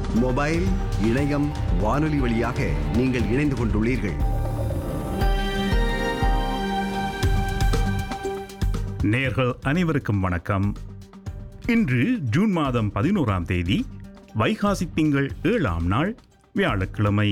Mobile இணையம் வானொலி வழியாக நீங்கள் இணைந்து கொண்டுள்ளீர்கள் நேர்கள் அனைவருக்கும் வணக்கம் இன்று ஜூன் மாதம் பதினோராம் தேதி வைகாசி திங்கள் ஏழாம் நாள் வியாழக்கிழமை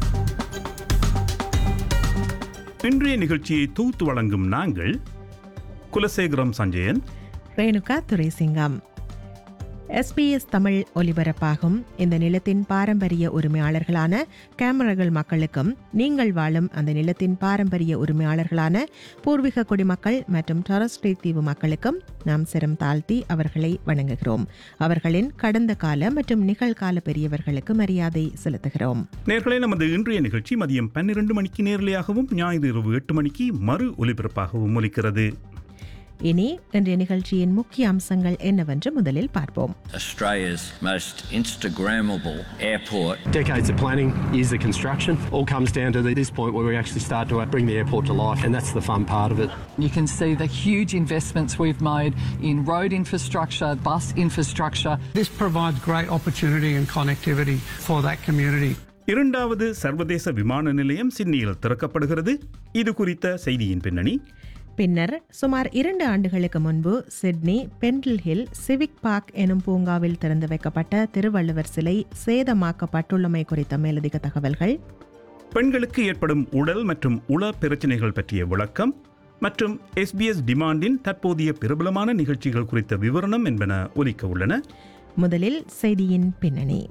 இன்றைய நிகழ்ச்சியை தொகுத்து வழங்கும் நாங்கள் குலசேகரம் சஞ்சயன் ரேணுகா துரைசிங்கம் எஸ்பிஎஸ் தமிழ் ஒலிபரப்பாகும் இந்த நிலத்தின் பாரம்பரிய உரிமையாளர்களான கேமரர்கள் மக்களுக்கும் நீங்கள் வாழும் அந்த நிலத்தின் பாரம்பரிய உரிமையாளர்களான பூர்வீக குடிமக்கள் மற்றும் டொரஸ்ட்ரேட் தீவு மக்களுக்கும் நாம் சிரம் தாழ்த்தி அவர்களை வணங்குகிறோம் அவர்களின் கடந்த கால மற்றும் நிகழ்கால பெரியவர்களுக்கு மரியாதை செலுத்துகிறோம் நேர்களே நமது இன்றைய நிகழ்ச்சி மதியம் பன்னிரண்டு மணிக்கு நேரலையாகவும் ஞாயிறு இரவு எட்டு மணிக்கு மறு ஒலிபரப்பாகவும் ஒலிக்கிறது இனி இன்றைய நிகழ்ச்சியின் முக்கிய அம்சங்கள் என்னவென்று முதலில் பார்ப்போம் Australia's most Instagrammable airport. decades of planning, years of construction, all comes down to this point where we actually start to bring the airport to life, and that's the fun part of it. You can see the huge investments we've made in road infrastructure, bus infrastructure. This provides great opportunity and connectivity for that community. இரண்டாவது சர்வதேச விமான நிலையம் சிட்னியில் திறக்கப்படுகிறது இது குறித்த செய்தியின் பின்னணி பின்னர் சுமார் இரண்டு ஆண்டுகளுக்கு முன்பு Sydney Pendle Hill civic park எனும் பூங்காவில் திறந்து வைக்கப்பட்ட திருவள்ளுவர் சிலை சேதமாக்கப்பட்டுள்ளமை குறித்த மேலதிக தகவல்கள் பெண்களுக்கு ஏற்படும் உடல் மற்றும் உள பிரச்சினைகள் பற்றிய விளக்கம் மற்றும் எஸ்பிஎஸ் டிமாண்டின் தற்போதைய பிரபலமான நிகழ்ச்சிகள் குறித்த விவரணம் என்பன ஒலிக்க உள்ளன முதலில் செய்தியின் பின்னணி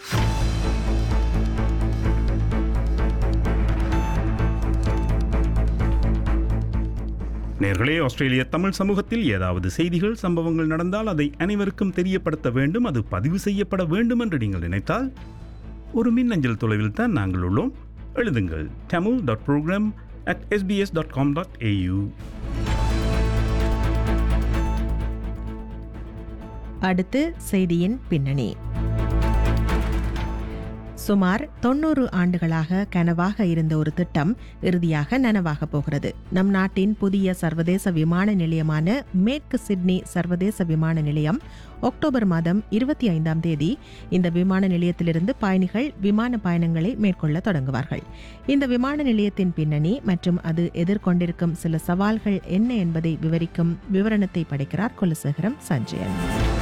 நேர்களே ஆஸ்திரேலிய தமிழ் சமூகத்தில் ஏதாவது செய்திகள் சம்பவங்கள் நடந்தால் அதை அனைவருக்கும் தெரியப்படுத்த வேண்டும் அது பதிவு செய்யப்பட வேண்டும் என்று நீங்கள் நினைத்தால் ஒரு மின்னஞ்சல் தொலைவில் தான் நாங்கள் உள்ளோம் எழுதுங்கள் Tamil dot program at SBS dot com dot AU அடுத்து செய்தியின் பின்னணி சுமார் தொண்ணூறு ஆண்டுகளாக கனவாக இருந்த ஒரு திட்டம் இறுதியாக நனவாக போகிறது நம் நாட்டின் புதிய சர்வதேச விமான நிலையமான மேற்கு சிட்னி சர்வதேச விமான நிலையம் அக்டோபர் மாதம் இருபத்தி ஐந்தாம் தேதி இந்த விமான நிலையத்திலிருந்து பயணிகள் விமான பயணங்களை மேற்கொள்ள தொடங்குவார்கள் இந்த விமான நிலையத்தின் பின்னணி மற்றும் அது எதிர்கொண்டிருக்கும் சில சவால்கள் என்ன என்பதை விவரிக்கும் விவரணத்தை படைக்கிறார் குலசேகரம் சஞ்சயன்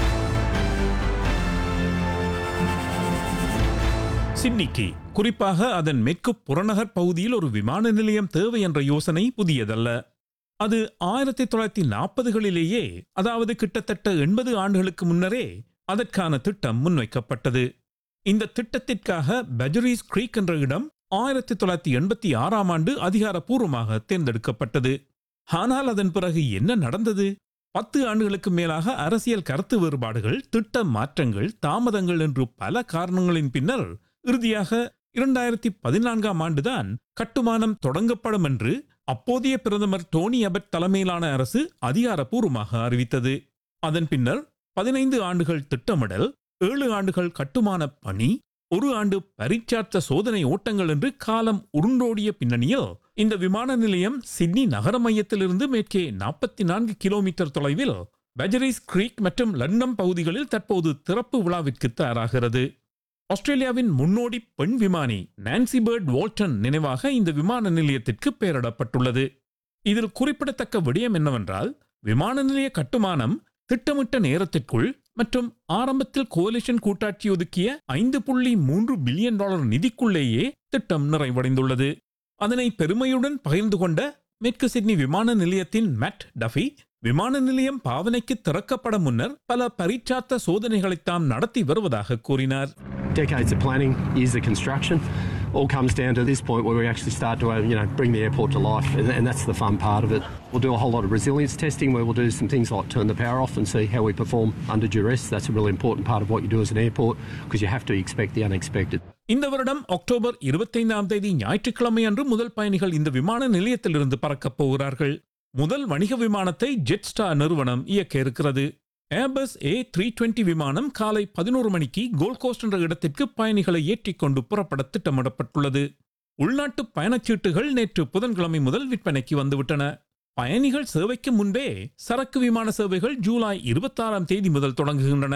சிட்னிக்கு குறிப்பாக அதன் மேற்கு புறநகர் பகுதியில் ஒரு விமான நிலையம் தேவை என்ற யோசனை புதியதல்ல அது ஆயிரத்தி தொள்ளாயிரத்தி நாற்பதுகளிலேயே அதாவது கிட்டத்தட்ட எண்பது ஆண்டுகளுக்கு முன்னரே அதற்கான திட்டம் முன்வைக்கப்பட்டது இந்த திட்டத்திற்காக பெஜரிஸ் கிரீக் என்ற இடம் ஆயிரத்தி தொள்ளாயிரத்தி எண்பத்தி ஆறாம் ஆண்டு அதிகாரப்பூர்வமாக தேர்ந்தெடுக்கப்பட்டது ஆனால் அதன் பிறகு என்ன நடந்தது பத்து ஆண்டுகளுக்கு மேலாக அரசியல் கருத்து வேறுபாடுகள் திட்ட மாற்றங்கள் தாமதங்கள் என்று பல காரணங்களின் பின்னர் இறுதியாக இரண்டாயிரத்தி பதினான்காம் ஆண்டுதான் கட்டுமானம் தொடங்கப்படும் என்று அப்போதைய பிரதமர் டோனி அபட் தலைமையிலான அரசு அதிகாரப்பூர்வமாக அறிவித்தது அதன் பின்னர் பதினைந்து ஆண்டுகள் திட்டமிடல் ஏழு ஆண்டுகள் கட்டுமான பணி ஒரு ஆண்டு பரீட்சார்த்த சோதனை ஓட்டங்கள் என்று காலம் உருண்டோடிய பின்னணியில் இந்த விமான நிலையம் சிட்னி நகர மையத்திலிருந்து மேற்கே நாற்பத்தி நான்கு கிலோமீட்டர் தொலைவில் பெஜரிஸ் கிரீக் மற்றும் லண்டம் பகுதிகளில் தற்போது திறப்பு விழாவிற்கு தயாராகிறது ஆஸ்திரேலியாவின் முன்னோடி பெண் விமானி நான்சி பேர்ட் வால்டன் நினைவாக இந்த விமான நிலையத்திற்கு பெயரிடப்பட்டுள்ளது இதில் குறிப்பிடத்தக்க விடயம் என்னவென்றால் விமான நிலைய கட்டுமானம் திட்டமிட்ட நேரத்திற்குள் மற்றும் ஆரம்பத்தில் கோலிஷன் கூட்டாட்சி ஒதுக்கிய ஐந்து புள்ளி மூன்று பில்லியன் டாலர் நிதிக்குள்ளேயே திட்டம் நிறைவடைந்துள்ளது அதனை பெருமையுடன் பகிர்ந்து கொண்ட மேற்கு சிட்னி விமான நிலையத்தின் மேட் டஃபி விமான நிலையம் பாவனைக்கு திறக்கப்பட முன்னர் பல பரீட்சார்த்த சோதனைகளை தாம் நடத்தி வருவதாக கூறினார் Decades of planning, years of construction, all comes down to this point where we actually start to, uh, you know, bring the airport to life, and, and that's the fun part of it. We'll do a whole lot of resilience testing where we'll do some things like turn the power off and see how we perform under duress. That's a really important part of what you do as an airport because you have to expect the unexpected. இந்த வருடம் October இருபத்தைந்தாம் தேதி ஞாயிற்றுக்கிழமை அன்று முதல் பயணிகள் இந்த விமான நிலையத்திலிருந்து பறக்கப் போகிறார்கள் முதல் வணிக விமானத்தை ஜெட்ஸ்டா நிறுவனம் இயக்க இருக்கிறது ஏர்பஸ் ஏ த்ரீ டுவெண்ட்டி விமானம் காலை பதினோரு மணிக்கு கோல்ட் கோஸ்ட் என்ற இடத்திற்கு பயணிகளை ஏற்றிக்கொண்டு புறப்பட திட்டமிடப்பட்டுள்ளது உள்நாட்டு பயணச்சீட்டுகள் நேற்று புதன்கிழமை முதல் விற்பனைக்கு வந்துவிட்டன பயணிகள் சேவைக்கு முன்பே சரக்கு விமான சேவைகள் ஜூலை இருபத்தாறாம் தேதி முதல் தொடங்குகின்றன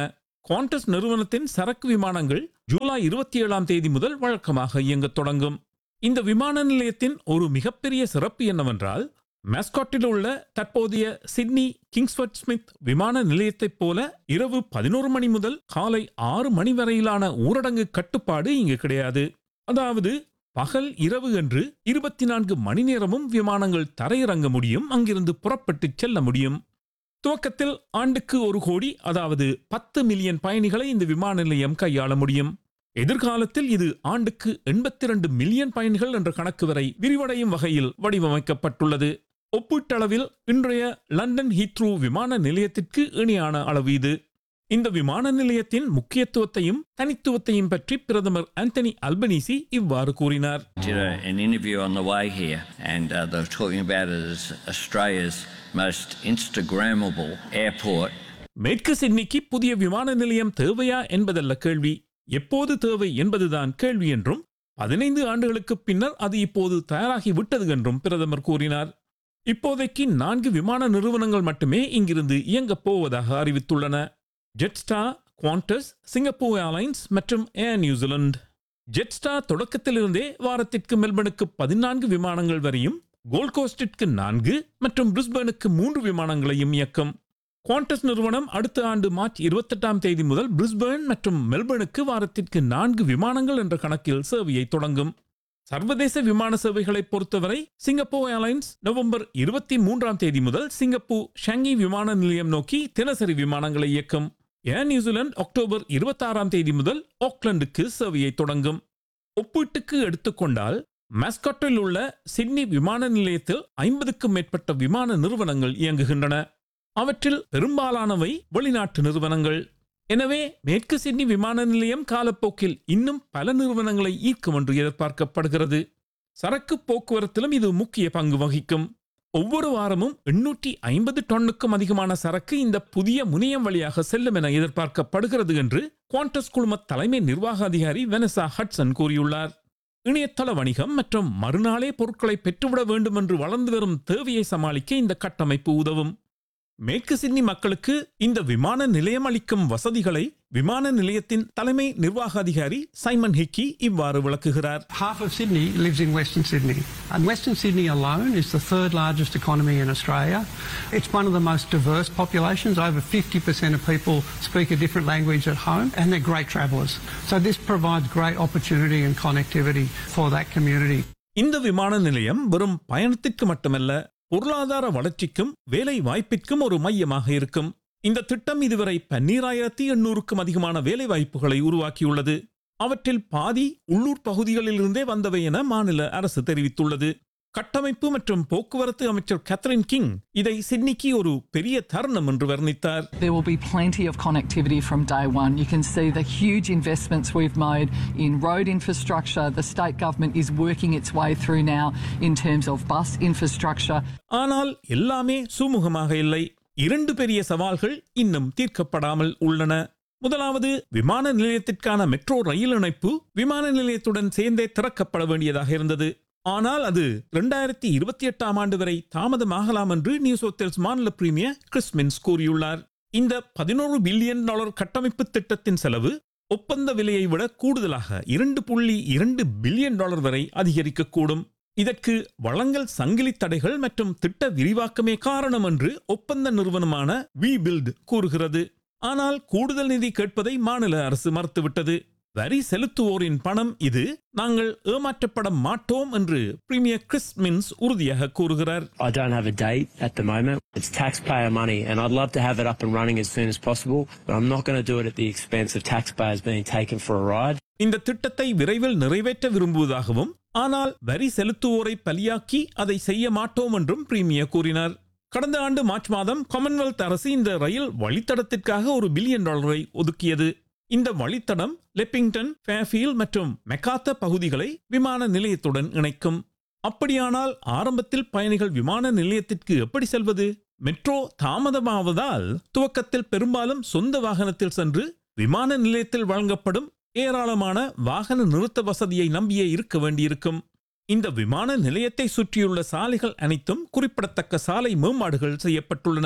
குவாண்டஸ் நிறுவனத்தின் சரக்கு விமானங்கள் ஜூலை இருபத்தி ஏழாம் தேதி முதல் வழக்கமாக இயங்கத் தொடங்கும் இந்த விமான நிலையத்தின் ஒரு மிகப்பெரிய சிறப்பு என்னவென்றால் மேஸ்காட்டில் உள்ள தற்போதைய சிட்னி கிங்ஸ்வர்ட் ஸ்மித் விமான நிலையத்தைப் போல இரவு பதினோரு மணி முதல் காலை ஆறு மணி வரையிலான ஊரடங்கு கட்டுப்பாடு இங்கு கிடையாது அதாவது பகல் இரவு என்று இருபத்தி நான்கு மணி நேரமும் விமானங்கள் தரையிறங்க முடியும் அங்கிருந்து புறப்பட்டு செல்ல முடியும் துவக்கத்தில் ஆண்டுக்கு ஒரு கோடி அதாவது பத்து மில்லியன் பயணிகளை இந்த விமான நிலையம் கையாள முடியும் எதிர்காலத்தில் இது ஆண்டுக்கு எண்பத்தி ரெண்டு மில்லியன் பயணிகள் என்ற கணக்கு வரை விரிவடையும் வகையில் வடிவமைக்கப்பட்டுள்ளது ஒப்பீட்டளவில் இன்றைய லண்டன் ஹீத்ரூ விமான நிலையத்திற்கு இணையான அளவு இது இந்த விமான நிலையத்தின் முக்கியத்துவத்தையும் தனித்துவத்தையும் பற்றி பிரதமர் ஆந்தனி அல்பனீசி இவ்வாறு கூறினார் Did a, an interview on the way here, and uh, they were talking about it as Australia's most Instagrammable airport. மேற்கு சிட்னிக்கு புதிய விமான நிலையம் தேவையா என்பதல்ல கேள்வி எப்போது தேவை என்பதுதான் கேள்வி என்றும் பதினைந்து ஆண்டுகளுக்கு பின்னர் அது இப்போது தயாராகி விட்டது என்றும் பிரதமர் கூறினார் இப்போதைக்கு நான்கு விமான நிறுவனங்கள் மட்டுமே இங்கிருந்து இயங்கப் போவதாக அறிவித்துள்ளன ஜெட்ஸ்டா குவாண்டஸ் சிங்கப்பூர் ஏர்லைன்ஸ் மற்றும் ஏர் நியூசிலாந்து ஜெட்ஸ்டா தொடக்கத்திலிருந்தே வாரத்திற்கு மெல்பர்னுக்கு பதினான்கு விமானங்கள் வரையும் கோல்ட் கோஸ்டிற்கு நான்கு மற்றும் பிரிஸ்பேனுக்கு மூன்று விமானங்களையும் இயக்கும் குவாண்டஸ் நிறுவனம் அடுத்த ஆண்டு மார்ச் இருபத்தெட்டாம் தேதி முதல் பிரிஸ்பேர்ன் மற்றும் மெல்பர்னுக்கு வாரத்திற்கு நான்கு விமானங்கள் என்ற கணக்கில் சேவையை தொடங்கும் சர்வதேச விமான சேவைகளை பொறுத்தவரை சிங்கப்பூர் ஏர்லைன்ஸ் நவம்பர் இருபத்தி மூன்றாம் தேதி முதல் சிங்கப்பூர் ஷாங்கி விமான நிலையம் நோக்கி தினசரி விமானங்களை இயக்கும் ஏர் நியூசிலாந்து அக்டோபர் இருபத்தாறாம் தேதி முதல் ஆக்லாந்துக்கு சேவையை தொடங்கும் ஒப்பீட்டுக்கு எடுத்துக்கொண்டால் மாஸ்காட்டில் உள்ள சிட்னி விமான நிலையத்தில் ஐம்பதுக்கும் மேற்பட்ட விமான நிறுவனங்கள் இயங்குகின்றன அவற்றில் பெரும்பாலானவை வெளிநாட்டு நிறுவனங்கள் எனவே மேற்கு சிட்னி விமான நிலையம் காலப்போக்கில் இன்னும் பல நிறுவனங்களை ஈர்க்கும் என்று எதிர்பார்க்கப்படுகிறது சரக்கு போக்குவரத்திலும் இது முக்கிய பங்கு வகிக்கும் ஒவ்வொரு வாரமும் எண்ணூற்றி ஐம்பது டன்னுக்கும் அதிகமான சரக்கு இந்த புதிய முனையம் வழியாக செல்லும் என எதிர்பார்க்கப்படுகிறது என்று குவாண்டஸ் குழும தலைமை நிர்வாக அதிகாரி வெனசா ஹட்சன் கூறியுள்ளார் இணையதள வணிகம் மற்றும் மறுநாளே பொருட்களை பெற்றுவிட வேண்டும் என்று வளர்ந்து வரும் தேவையை சமாளிக்க இந்த கட்டமைப்பு உதவும் மேற்கு சிட்னி மக்களுக்கு இந்த விமான நிலையம் அளிக்கும் வசதிகளை விமான நிலையத்தின் தலைமை நிர்வாக அதிகாரி சைமன் ஹிக்கி இவ்வாறு விளக்குகிறார் Half of Sydney lives in Western Sydney, and Western Sydney alone is the third largest economy in Australia. It's one of the most diverse populations. Over 50% of people speak a different language at home, and they're great travellers. So this provides great opportunity and connectivity for that community. இந்த விமான நிலையம் வெறும் பயணத்திற்கு மட்டுமல்ல பொருளாதார வளர்ச்சிக்கும் வேலை வாய்ப்பிற்கும் ஒரு மையமாக இருக்கும் இந்த திட்டம் இதுவரை பன்னீராயிரத்தி எண்ணூறுக்கும் அதிகமான வேலை வாய்ப்புகளை உருவாக்கியுள்ளது அவற்றில் பாதி உள்ளூர் பகுதிகளிலிருந்தே வந்தவை என மாநில அரசு தெரிவித்துள்ளது கட்டமைப்பு மற்றும் போக்குவரத்து அமைச்சர் கேத்ரின் கிங் இதை சிட்னிக்கு ஒரு பெரிய தருணம் என்று வர்ணித்தார் There will be plenty of connectivity from day one. You can see the huge investments we've made in road infrastructure. The state government is working its way through now in terms of bus infrastructure. ஆனால் எல்லாமே சுமூகமாக இல்லை இரண்டு பெரிய சவால்கள் இன்னும் தீர்க்கப்படாமல் உள்ளன முதலாவது விமான நிலையத்திற்கான மெட்ரோ ரயில் இணைப்பு விமான நிலையத்துடன் சேர்ந்தே திறக்கப்பட வேண்டியதாக இருந்தது ஆனால் அது இரண்டாயிரத்தி இருபத்தி எட்டாம் ஆண்டு வரை தாமதமாகலாம் என்று நியூ சவுத் மாநில பிரீமியர் கிறிஸ்மின்ஸ் கூறியுள்ளார் இந்த பதினோரு பில்லியன் டாலர் கட்டமைப்பு திட்டத்தின் செலவு ஒப்பந்த விலையை விட கூடுதலாக இரண்டு புள்ளி இரண்டு பில்லியன் டாலர் வரை அதிகரிக்கக்கூடும் இதற்கு வளங்கள் சங்கிலி தடைகள் மற்றும் திட்ட விரிவாக்கமே காரணம் என்று ஒப்பந்த நிறுவனமான வி பில்ட் கூறுகிறது ஆனால் கூடுதல் நிதி கேட்பதை மாநில அரசு மறுத்துவிட்டது வரி செலுத்துவோரின் பணம் இது நாங்கள் ஏமாற்றப்பட மாட்டோம் என்று பிரீமியர் கிறிஸ் மின்ஸ் உறுதியாக கூறுகிறார் I don't have a date at the moment. It's taxpayer money, and I'd love to have it up and running as soon as possible, but I'm not going to do it at the expense of taxpayers being taken for a ride. இந்த திட்டத்தை விரைவில் நிறைவேற்ற விரும்புவதாகவும் ஆனால் வரி செலுத்துவோரை பலியாக்கி அதை செய்ய மாட்டோம் என்றும் பிரீமியர் கூறினார் கடந்த ஆண்டு மார்ச் மாதம் காமன்வெல்த் அரசு இந்த ரயில் வழித்தடத்திற்காக ஒரு பில்லியன் டாலரை ஒதுக்கியது இந்த வழித்தடம் லெப்பிங்டன் ஃபேஃபீல் மற்றும் மெக்காத்த பகுதிகளை விமான நிலையத்துடன் இணைக்கும் அப்படியானால் ஆரம்பத்தில் பயணிகள் விமான நிலையத்திற்கு எப்படி செல்வது மெட்ரோ தாமதமாவதால் துவக்கத்தில் பெரும்பாலும் சொந்த வாகனத்தில் சென்று விமான நிலையத்தில் வழங்கப்படும் ஏராளமான வாகன நிறுத்த வசதியை நம்பியே இருக்க வேண்டியிருக்கும் இந்த விமான நிலையத்தை சுற்றியுள்ள சாலைகள் அனைத்தும் குறிப்பிடத்தக்க சாலை மேம்பாடுகள் செய்யப்பட்டுள்ளன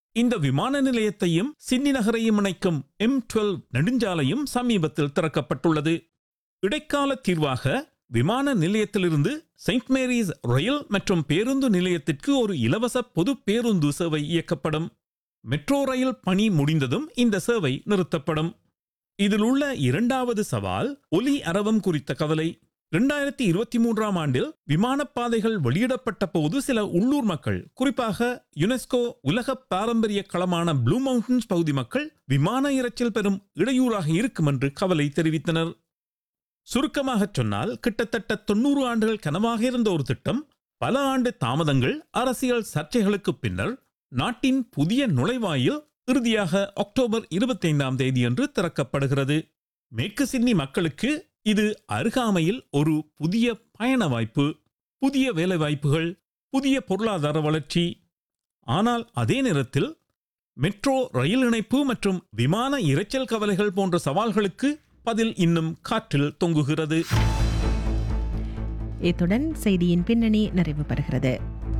இந்த விமான நிலையத்தையும் சிட்னி நகரையும் இணைக்கும் எம் டுவெல் நெடுஞ்சாலையும் சமீபத்தில் திறக்கப்பட்டுள்ளது இடைக்கால தீர்வாக விமான நிலையத்திலிருந்து செயின்ட் மேரிஸ் ரயில் மற்றும் பேருந்து நிலையத்திற்கு ஒரு இலவச பொது பேருந்து சேவை இயக்கப்படும் மெட்ரோ ரயில் பணி முடிந்ததும் இந்த சேவை நிறுத்தப்படும் இதில் உள்ள இரண்டாவது சவால் ஒலி அரவம் குறித்த கவலை இரண்டாயிரத்தி இருபத்தி மூன்றாம் ஆண்டில் விமானப்பாதைகள் வெளியிடப்பட்ட போது சில உள்ளூர் மக்கள் குறிப்பாக யுனெஸ்கோ உலக பாரம்பரிய களமான ப்ளூ மவுண்டன்ஸ் பகுதி மக்கள் விமான இரைச்சல் பெறும் இடையூறாக இருக்கும் என்று கவலை தெரிவித்தனர் சுருக்கமாகச் சொன்னால் கிட்டத்தட்ட தொண்ணூறு ஆண்டுகள் கனவாக இருந்த ஒரு திட்டம் பல ஆண்டு தாமதங்கள் அரசியல் சர்ச்சைகளுக்கு பின்னர் நாட்டின் புதிய நுழைவாயில் இறுதியாக அக்டோபர் இருபத்தைந்தாம் தேதியன்று திறக்கப்படுகிறது மேற்கு சிட்னி மக்களுக்கு இது அருகாமையில் ஒரு புதிய பயண வாய்ப்பு புதிய வேலைவாய்ப்புகள் புதிய பொருளாதார வளர்ச்சி ஆனால் அதே நேரத்தில் மெட்ரோ ரயில் இணைப்பு மற்றும் விமான இரைச்சல் கவலைகள் போன்ற சவால்களுக்கு பதில் இன்னும் காற்றில் தொங்குகிறது இத்துடன் செய்தியின் பின்னணி நிறைவு பெறுகிறது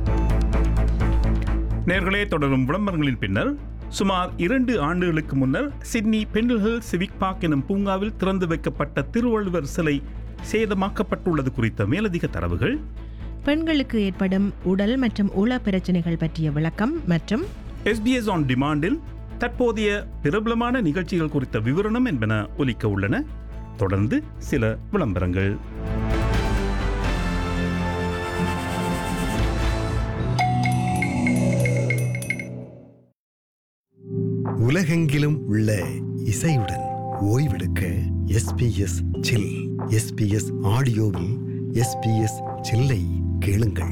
நேர்களே தொடரும் விளம்பரங்களின் பின்னர் சுமார் இரண்டு ஆண்டுகளுக்கு முன்னர் சிட்னி பெண்டில்ஹில் சிவிக் பார்க் எனும் பூங்காவில் திறந்து வைக்கப்பட்ட திருவள்ளுவர் சிலை சேதமாக்கப்பட்டுள்ளது குறித்த மேலதிக தரவுகள் பெண்களுக்கு ஏற்படும் உடல் மற்றும் உள பிரச்சனைகள் பற்றிய விளக்கம் மற்றும் எஸ்பிஎஸ் ஆன் டிமாண்டில் தற்போதைய பிரபலமான நிகழ்ச்சிகள் குறித்த விவரணம் என்பன ஒலிக்க உள்ளன தொடர்ந்து சில விளம்பரங்கள் உலகெங்கிலும் உள்ள இசையுடன் ஓய்வெடுக்க எஸ்பிஎஸ் சில் எஸ்பிஎஸ் ஆடியோவில் எஸ்பிஎஸ் சில்லை கேளுங்கள்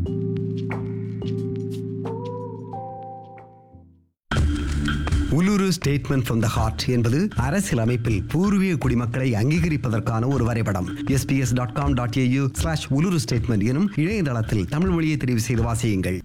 Uluru statement from the heart என்பது அரசியல் அமைப்பில் பூர்வீக குடிமக்களை அங்கீகரிப்பதற்கான ஒரு வரைபடம் SBS dot com dot AU slash Uluru statement எனும் இணையதளத்தில் தமிழ் மொழியை தெரிவு செய்து வாசியுங்கள்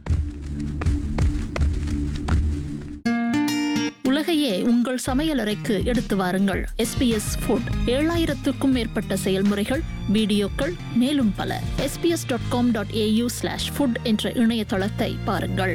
உலகையே உங்கள் சமையலறைக்கு எடுத்து வாருங்கள் எஸ்பிஎஸ் ஃபுட் ஏழாயிரத்துக்கும் மேற்பட்ட செயல்முறைகள் வீடியோக்கள் மேலும் பல SBS dot com dot AU slash food என்ற இணையதளத்தை பாருங்கள்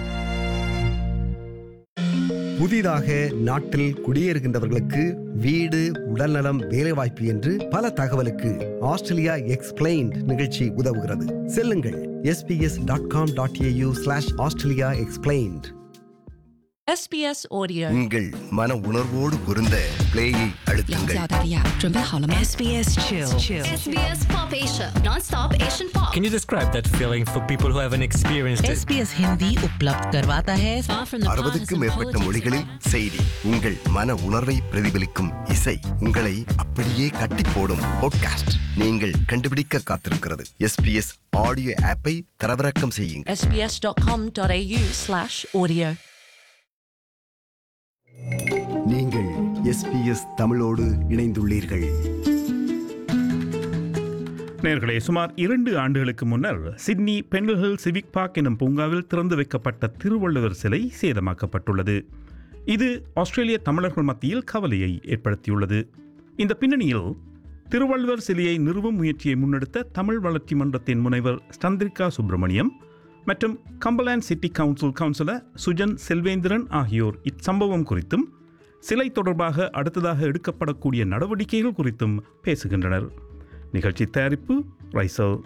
புதிதாக நாட்டில் குடியேறுகின்றவர்களுக்கு வீடு உடல்நலம் வேலைவாய்ப்பு என்று பல தகவலுக்கு ஆஸ்திரேலியா எக்ஸ்பிளைன்ட் நிகழ்ச்சி உதவுகிறது செல்லுங்கள் SBS dot com dot AU slash Australia explained SBS Audio。 உங்கள் மன உணர்வோடு பொருந்த பிளேயை அழுத்துங்கள் 澳大利亚准备好了吗？SBS Chill。 SBS Pop Asia, non-stop Asian pop. Can you describe that feeling for people who haven't experienced it? SBS Hindi उपलब्ध करवाता है அறுபதுக்கும் மேற்பட்ட மொழிகளில் செய்தி உங்கள் மன உணர்வை பிரதிபலிக்கும் இசை உங்களை அப்படியே கட்டி போடும் பாட்காஸ்ட் நீங்கள் கண்டுபிடிக்க காத்திருக்கிறது எஸ்பிஎஸ் ஆடியோ ஆப்பை தரவிறக்கம் செய்யுங்கள் sbs.com.au/audio நீங்கள் எஸ்பிஎஸ் தமிழோடு இணைந்துள்ளீர்கள் நேர்களே சுமார் இரண்டு ஆண்டுகளுக்கு முன்னர் சிட்னி பெண்டில்ஹில் சிவிக் பார்க் எனும் பூங்காவில் திறந்து வைக்கப்பட்ட திருவள்ளுவர் சிலை சேதமாக்கப்பட்டுள்ளது இது ஆஸ்திரேலிய தமிழர்கள் மத்தியில் கவலையை ஏற்படுத்தியுள்ளது இந்த பின்னணியில் திருவள்ளுவர் சிலையை நிறுவும் முயற்சியை முன்னெடுத்த தமிழ் வளர்ச்சி மன்றத்தின் முனைவர் சந்திரிகா சுப்பிரமணியம் மற்றும் Cumberland city council councillor Sujan Selvendran ஆகியோர் இச்சம்பவம் குறித்தும் சிலை தொடர்பாக அடுத்ததாக எடுக்கப்படக்கூடிய நடவடிக்கைகள் குறித்தும் பேசுகின்றனர் நிகழ்ச்சி தயாரிப்பு ரைசல்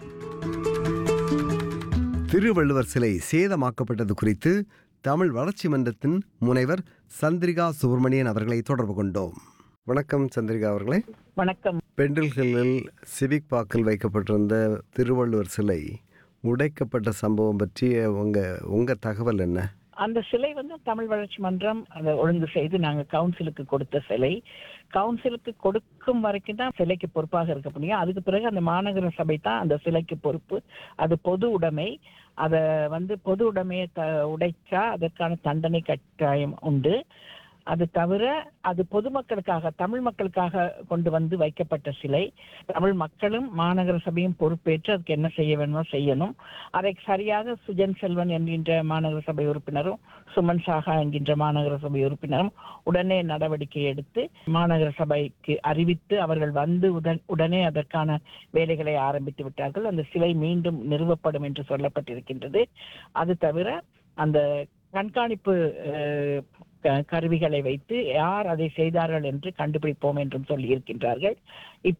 திருவள்ளுவர் சிலை சேதமாக்கப்பட்டது குறித்து தமிழ் வளர்ச்சி மன்றத்தின் முனைவர் சந்திரிகா சுப்பிரமணியன் அவர்களை தொடர்பு கொண்டோம் வணக்கம் சந்திரிகா அவர்களே வணக்கம் பெண்டில் ஹில்லில் சிவிக் பார்க்கில் வைக்கப்பட்டிருந்த திருவள்ளுவர் சிலை உடைக்கப்பட்ட சம்பவம் பற்றிய உங்க உங்க தகவல் என்ன அந்த சிலை வந்து தமிழ் வளர்ச்சி மன்றம் அதை ஒழுங்கு செய்து நாங்க கவுன்சிலுக்கு கொடுத்த சிலை கவுன்சிலுக்கு கொடுக்கும் வரைக்கும் தான் சிலைக்கு பொறுப்பாக இருக்க முடியும் அதுக்கு பிறகு அந்த மாநகர சபை தான் அந்த சிலைக்கு பொறுப்பு அது பொது உடைமை அதை வந்து பொது உடைமையை த உடைச்சா அதற்கான தண்டனை கட்டாயம் உண்டு அது தவிர அது பொதுமக்களுக்காக தமிழ் மக்களுக்காக கொண்டு வந்து வைக்கப்பட்ட சிலை தமிழ் மக்களும் மாநகர சபையும் பொறுப்பேற்று அதுக்கு என்ன செய்ய வேணுமோ செய்யணும் அதை சரியாக சுஜன் செல்வன் என்கின்ற மாநகர சபை உறுப்பினரும் சுமன் சாகா என்கின்ற மாநகர சபை உறுப்பினரும் உடனே நடவடிக்கை எடுத்து மாநகர சபைக்கு அறிவித்து அவர்கள் வந்து உடன் உடனே அதற்கான வேலைகளை ஆரம்பித்து விட்டார்கள் அந்த சிலை மீண்டும் நிறுவப்படும் என்று சொல்லப்பட்டிருக்கின்றது அது தவிர அந்த கண்காணிப்பு அஹ், க- கருவிகளை வைத்து யார் அதை செய்தார்கள் என்று கண்டுபிடிப்போம் என்றும் சொல்லி இருக்கின்றார்கள்